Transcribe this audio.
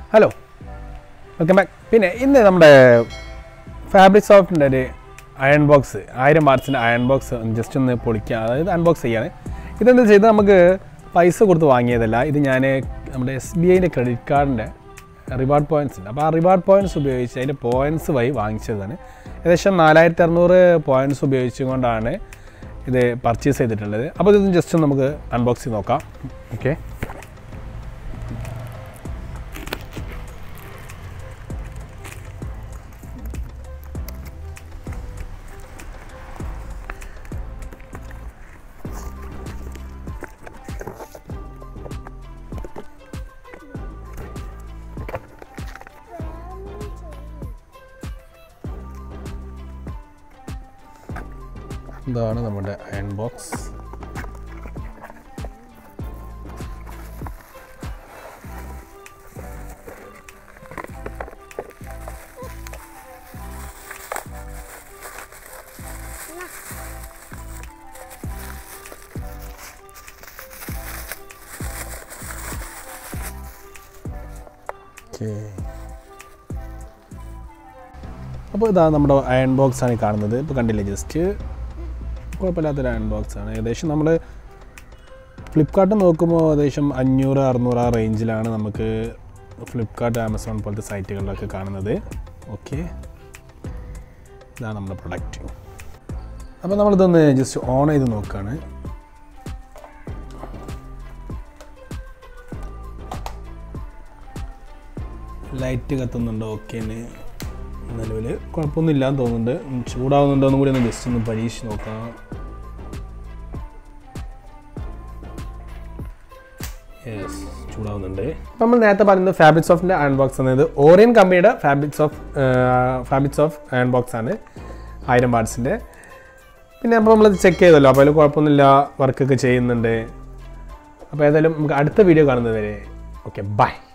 hello welcome back പിന്നെ ഇന്ന് നമ്മുടെ ഫാബ്രിക് സോഫ്റ്റിൻ്റെ ഒരു അയൺ ബോക്സ് ആയിരം വാട്സിൻ്റെ അയൺ ബോക്സ് ജസ്റ്റ് ഒന്ന് പൊളിക്കുക അതായത് അൺബോക്സ് ചെയ്യാണ് ഇതെന്താ ചെയ്ത് നമുക്ക് പൈസ കൊടുത്ത് വാങ്ങിയതല്ല ഇത് ഞാൻ നമ്മുടെ എസ് ബി ഐൻ്റെ ക്രെഡിറ്റ് കാർഡിൻ്റെ റിവാർഡ് പോയിൻറ്റ്സ് ഉണ്ട് അപ്പോൾ ആ റിവാർഡ് പോയിൻറ്റ്സ് ഉപയോഗിച്ച് അതിൻ്റെ പോയിൻറ്റ്സ് വഴി വാങ്ങിച്ചതാണ് ഏകദേശം നാലായിരത്തി അറുന്നൂറ് പോയിൻറ്റ്സ് ഉപയോഗിച്ചുകൊണ്ടാണ് ഇത് പർച്ചേസ് ചെയ്തിട്ടുള്ളത് അപ്പോൾ ഇതൊന്ന് ജസ്റ്റ് ഒന്ന് നമുക്ക് അൺബോക്സ് ചെയ്ത് നോക്കാം ഓക്കെ ഇതാണ് നമ്മുടെ അയൺ ബോക്സ് ഓക്കേ അപ്പോൾ ഇതാ നമ്മുടെ അയൺ ബോക്സ് ആണ് ഈ കാണുന്നത് ഇപ്പോൾ കണ്ടില്ലേ ജസ്റ്റ് കുഴപ്പമില്ലാത്തൊരു അയൺ ബോക്സ് ആണ് ഏകദേശം നമ്മൾ ഫ്ലിപ്കാർട്ട് നോക്കുമ്പോൾ ഏകദേശം അഞ്ഞൂറ് അറുന്നൂറ് ആ റേഞ്ചിലാണ് നമുക്ക് ഫ്ലിപ്കാർട്ട് ആമസോൺ പോലത്തെ സൈറ്റുകളിലൊക്കെ കാണുന്നത് ഓക്കെ ഇതാണ് നമ്മുടെ പ്രൊഡക്റ്റ് അപ്പോൾ നമ്മളിതൊന്ന് ജസ്റ്റ് ഓൺ ചെയ്ത് നോക്കുകയാണ് ലൈറ്റ് കത്തുന്നുണ്ടോ ഓക്കെ നിലവിൽ കുഴപ്പമൊന്നുമില്ല എന്ന് തോന്നുന്നുണ്ട് ഉം, ചൂടാവുന്നുണ്ടോ എന്നും കൂടി ഒന്ന് ജസ്റ്റ് ഒന്ന് പരീക്ഷിച്ച് നോക്കാം യെസ് ചൂടാവുന്നുണ്ട് അപ്പം നമ്മൾ നേരത്തെ പറയുന്നത് ഫാബ്രിക് സോഫ്റ്റിൻ്റെ അയൺ ബോക്സ് എന്നത് ഓറിയൻ കമ്പനിയുടെ fabric soft fabric soft iron box ആണ് ആയിരം വാട്സിൻ്റെ പിന്നെ അപ്പോൾ നമ്മൾ ചെക്ക് ചെയ്തല്ലോ അപ്പോൾ അതിൽ കുഴപ്പമൊന്നുമില്ല വർക്കൊക്കെ ചെയ്യുന്നുണ്ട് അപ്പോൾ ഏതായാലും നമുക്ക് അടുത്ത വീഡിയോ കാണുന്നത് വരെ ഓക്കെ ബൈ